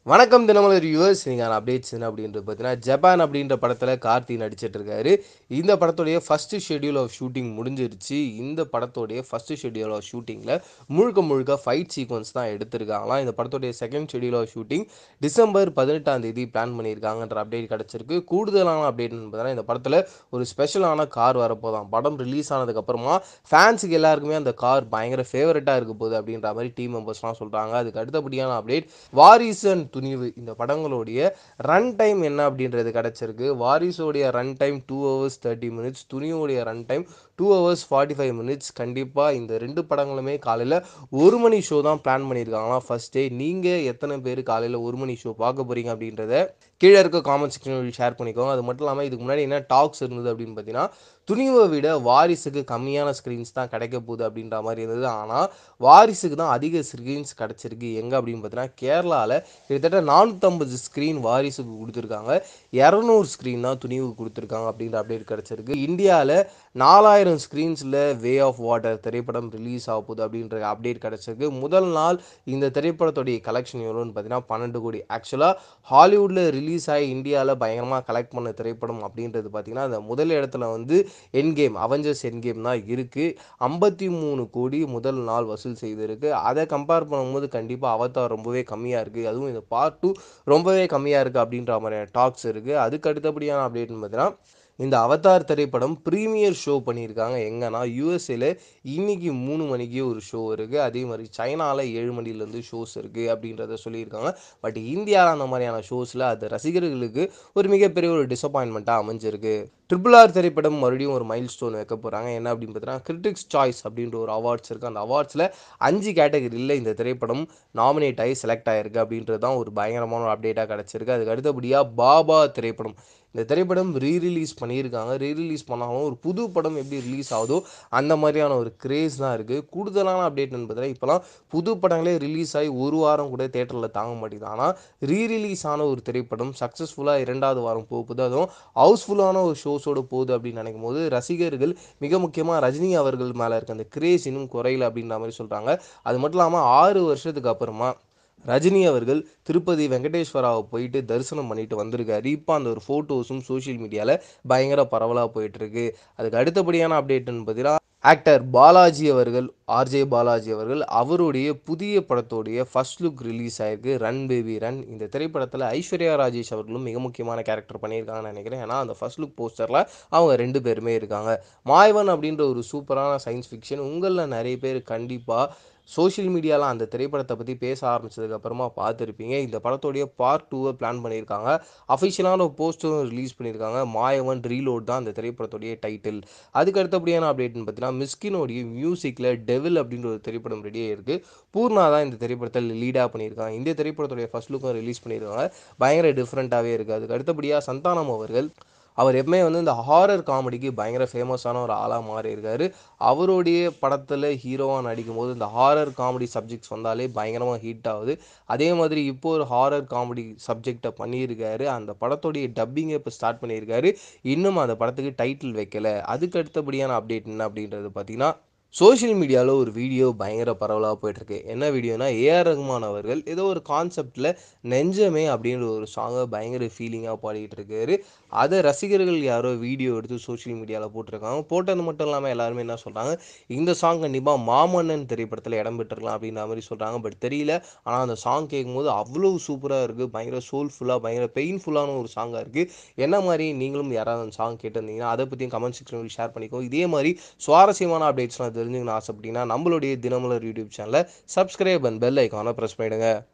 வணக்கம் தினமலர் யூஎஸ் நீங்கள் அப்டேட்ஸ் என்ன அப்படின்றது பார்த்தீங்கன்னா ஜப்பான் அப்படின்ற படத்தில் கார்த்தி நடிச்சிட்டு இருக்காரு இந்த படத்துடைய ஃபர்ஸ்ட் ஷெட்யூல் ஆஃப் ஷூட்டிங் முடிஞ்சிருச்சு இந்த படத்துடைய ஃபர்ஸ்ட் ஷெட்யூல் ஆஃப் ஷூட்டிங்கில் முழுக்க முழுக்க ஃபைட் சீக்வன்ஸ் தான் எடுத்திருக்காங்களாம் இந்த படத்துடைய second schedule of shooting December பதினெட்டாம் தேதி பிளான் பண்ணியிருக்காங்கன்ற அப்டேட் கிடச்சிருக்கு கூடுதலான அப்டேட் பார்த்தீங்கன்னா இந்த படத்தில் ஒரு ஸ்பெஷலான கார் வரப்போதான் படம் ரிலீஸ் ஆனதுக்கப்புறமா ஃபேன்ஸுக்கு எல்லாருக்குமே அந்த கார் பயங்கர ஃபேவரட்டாக இருக்க போகுது அப்படின்ற மாதிரி டீம் மெம்பர்ஸ்லாம் சொல்கிறாங்க அதுக்கு அடுத்தபடியான அப்டேட் வாரிசு and துணிவு இந்த படங்களுடைய ரன் டைம் என்ன அப்படின்றது கிடச்சிருக்கு வாரிசோடைய run time two hours thirty minutes துணிவுடைய run time two hours forty five minutes கண்டிப்பாக இந்த ரெண்டு படங்களுமே காலையில் ஒரு மணி ஷோ தான் பிளான் பண்ணியிருக்காங்களாம் ஃபர்ஸ்ட் டே நீங்கள் எத்தனை பேர் காலையில் ஒரு மணி ஷோ பார்க்க போகிறீங்க அப்படின்றத கீழே இருக்க காமெண்ட் செக்ஷனில் ஷேர் பண்ணிக்கோங்க அது மட்டும் இல்லாமல் இதுக்கு முன்னாடி என்ன டாக்ஸ் இருந்தது அப்படின்னு பார்த்தீங்கன்னா துணிவை விட வாரிசுக்கு கம்மியான ஸ்க்ரீன்ஸ் தான் கிடைக்க போகுது அப்படின்ற மாதிரி இருந்தது ஆனால் வாரிசுக்கு தான் அதிக ஸ்க்ரீன்ஸ் கிடச்சிருக்கு எங்கே அப்படின்னு பார்த்தீங்கன்னா கேரளாவில் கிட்டத்தட்ட நானூற்றம்பது ஸ்க்ரீன் வாரிசுக்கு கொடுத்துருக்காங்க இரநூறு ஸ்க்ரீன் தான் துணிவுக்கு கொடுத்துருக்காங்க அப்படின்ற அப்டேட் கிடச்சிருக்கு இந்தியாவில் நாலாயிரம் ஸ்க்ரீன்ஸில் வே ஆஃப் வாட்டர் திரைப்படம் ரிலீஸ் ஆக போகுது அப்படின்ற அப்டேட் கிடச்சிருக்கு முதல் நாள் இந்த திரைப்படத்துடைய கலெக்ஷன் எவ்வளோன்னு பார்த்தீங்கன்னா பன்னெண்டு கோடி ஆக்சுவலாக ஹாலிவுட்டில் ரிலீஸ் ஆகி இந்தியாவில் பயங்கரமாக கலெக்ட் பண்ண திரைப்படம் அப்படின்றது பார்த்தீங்கன்னா அந்த முதல் இடத்துல வந்து என்கேம் அவெஞ்சர்ஸ் என்கேம் தான் இருக்குது ஐம்பத்தி மூணு கோடி முதல் நாள் வசூல் செய்திருக்கு அதை கம்பேர் பண்ணும்போது கண்டிப்பாக அவதார் ரொம்பவே கம்மியாக இருக்குது அதுவும் இந்த பார்ட் டூ ரொம்பவே கம்மியாக இருக்குது அப்படின்ற மாதிரியான டாக்ஸ் இருக்குது அதுக்கு அடுத்தபடியான அப்டேட்னு பார்த்தீங்கன்னா இந்த அவதார் திரைப்படம் ப்ரீமியர் ஷோ பண்ணியிருக்காங்க எங்கன்னா யூஎஸ்ஏல இன்னைக்கு மூணு மணிக்கு ஒரு ஷோ இருக்குது அதே மாதிரி சைனாவில் ஏழு மணிலேருந்து ஷோஸ் இருக்குது அப்படின்றத சொல்லியிருக்காங்க பட் இந்தியாவில் அந்த மாதிரியான ஷோஸில் அது ரசிகர்களுக்கு ஒரு மிகப்பெரிய ஒரு டிசப்பாயின்மெண்ட்டாக அமைஞ்சிருக்கு ட்ரிபிள் ஆர் திரைப்படம் மறுபடியும் ஒரு மைல் ஸ்டோன் வைக்க போகிறாங்க என்ன அப்படின்னு பார்த்தீங்கன்னா கிரிட்டிக்ஸ் சாய்ஸ் அப்படின்ற ஒரு அவார்ட்ஸ் இருக்குது அந்த அவார்ட்ஸில் அஞ்சு கேட்டகரியில் இந்த திரைப்படம் நாமினேட் ஆகி செலக்ட் ஆகிருக்கு அப்படின்றது தான் ஒரு பயங்கரமான ஒரு அப்டேட்டாக கிடச்சிருக்கு அதுக்கு அடுத்தபடியாக பாபா திரைப்படம் இந்த திரைப்படம் ரீ ரிலீஸ் பண்ணியிருக்காங்க ரீ ரிலீஸ் பண்ணாலும் ஒரு புது படம் எப்படி ரிலீஸ் ஆகுதோ அந்த மாதிரியான ஒரு கிரேஸ் தான் இருக்குது கூடுதலான அப்டேட் என்பதில் இப்போலாம் புது படங்களே ரிலீஸ் ஆகி ஒரு வாரம் கூட தேட்டரில் தாங்க மாட்டேங்குது ஆனால் ரீ ரிலீஸ் ஆன ஒரு திரைப்படம் சக்ஸஸ்ஃபுல்லாக இரண்டாவது வாரம் போகுது அதுவும் ஹவுஸ்ஃபுல்லான ஒரு ஷோஸோட போகுது அப்படின்னு நினைக்கும் போது ரசிகர்கள் மிக முக்கியமாக ரஜினி அவர்கள் மேலே இருக்க அந்த கிரேஸ் இன்னும் குறையல அப்படின்ற மாதிரி சொல்கிறாங்க அது மட்டும் இல்லாமல் ஆறு வருஷத்துக்கு அப்புறமா ரஜினி அவர்கள் திருப்பதி வெங்கடேஸ்வராவை போயிட்டு தரிசனம் பண்ணிட்டு வந்திருக்காரு இப்போ அந்த ஒரு ஃபோட்டோஸும் சோஷியல் மீடியாவில் பயங்கர பரவலாக போயிட்டுருக்கு அதுக்கு அடுத்தபடியான அப்டேட்னு பார்த்தீங்கன்னா ஆக்டர் பாலாஜி அவர்கள் ஆர்ஜே பாலாஜி அவர்கள் அவருடைய புதிய படத்தோடைய ஃபர்ஸ்ட் லுக் ரிலீஸ் ஆயிருக்கு ரன் பேபி ரன் இந்த திரைப்படத்தில் ஐஸ்வர்யா ராஜேஷ் அவர்களும் மிக முக்கியமான கேரக்டர் பண்ணியிருக்காங்கன்னு நினைக்கிறேன் ஏன்னா அந்த ஃபர்ஸ்ட் லுக் போஸ்டரில் அவங்க ரெண்டு பேருமே இருக்காங்க மாயவன் அப்படின்ற ஒரு சூப்பரான சயின்ஸ் ஃபிக்ஷன் உங்களில் நிறைய பேர் கண்டிப்பாக சோஷியல் மீடியாவில் அந்த திரைப்படத்தை பற்றி பேச ஆரம்பிச்சதுக்கு அப்புறமா பார்த்துருப்பீங்க இந்த படத்தோடைய பார்ட் டூவை பிளான் பண்ணியிருக்காங்க அஃபிஷியலான ஒரு போஸ்டரும் ரிலீஸ் பண்ணியிருக்காங்க மாயவன் ரீலோட் தான் அந்த திரைப்படத்துடைய டைட்டில் அதுக்கு அடுத்தபடியான அப்டேட்னு பார்த்தீங்கன்னா மிஸ்கினோடைய மியூசிக்கில் டெவில் அப்படின்ற ஒரு திரைப்படம் ரெடியாக இருக்குது பூர்ணா தான் இந்த திரைப்படத்தில் லீடாக பண்ணியிருக்காங்க இந்த திரைப்படத்துடைய ஃபர்ஸ்ட் லுக்கும் ரிலீஸ் பண்ணியிருக்காங்க பயங்கர டிஃப்ரெண்ட்டாகவே இருக்குது அதுக்கு அடுத்தபடியாக சந்தானம் அவர்கள் அவர் எப்பவுமே வந்து இந்த ஹாரர் காமெடிக்கு பயங்கர ஃபேமஸான ஒரு ஆளாக மாறி இருக்காரு அவருடைய படத்தில் ஹீரோவாக நடிக்கும் போது இந்த ஹாரர் காமெடி சப்ஜெக்ட்ஸ் வந்தாலே பயங்கரமாக ஹிட் ஆகுது அதே மாதிரி இப்போ ஒரு ஹாரர் காமெடி சப்ஜெக்டை பண்ணியிருக்காரு அந்த படத்துடைய டப்பிங்கை இப்போ ஸ்டார்ட் பண்ணியிருக்காரு இன்னும் அந்த படத்துக்கு டைட்டில் வைக்கல அதுக்கு அடுத்தபடியான அப்டேட் என்ன அப்படின்றது பார்த்தீங்கன்னா சோஷியல் மீடியாவில் ஒரு வீடியோ பயங்கர பரவலாக போயிட்டுருக்கு என்ன வீடியோனா ஏஆர் ரஹ்மான் அவர்கள் ஏதோ ஒரு கான்செப்டில் நெஞ்சமே அப்படின்ற ஒரு சாங்கை பயங்கர ஃபீலிங்காக பாடிட்டு இருக்காரு அதை ரசிகர்கள் யாரோ வீடியோ எடுத்து சோஷியல் மீடியாவில் போட்டிருக்காங்க போட்டது மட்டும் இல்லாமல் எல்லாருமே என்ன சொல்கிறாங்க இந்த சாங் கண்டிப்பாக மாமன்னன் திரைப்படத்தில் இடம் பெற்றிருக்கலாம் அப்படின்ற மாதிரி சொல்கிறாங்க பட் தெரியல ஆனால் அந்த சாங் கேட்கும்போது அவ்வளோ சூப்பராக இருக்குது பயங்கர சோல்ஃபுல்லாக பயங்கர பெயின்ஃபுல்லான ஒரு சாங்காக இருக்குது என்ன மாதிரி நீங்களும் யாராவது அந்த சாங் கேட்டிருந்தீங்கன்னா அதை பற்றியும் கமெண்ட் செக்ஷனில் ஷேர் பண்ணிக்கோ இதே மாதிரி சுவாரஸ்யமான அப்டேட்ஸ்லாம் தெரிஞ்சுக்கணும் ஆசைப்பட்டீங்கன்னா நம்மளுடைய தினமலர் யூடியூப் சேனலை சப்ஸ்கிரைப் அண்ட் பெல் ஐக்கானை ப்ரெஸ் பண்ணிடுங்க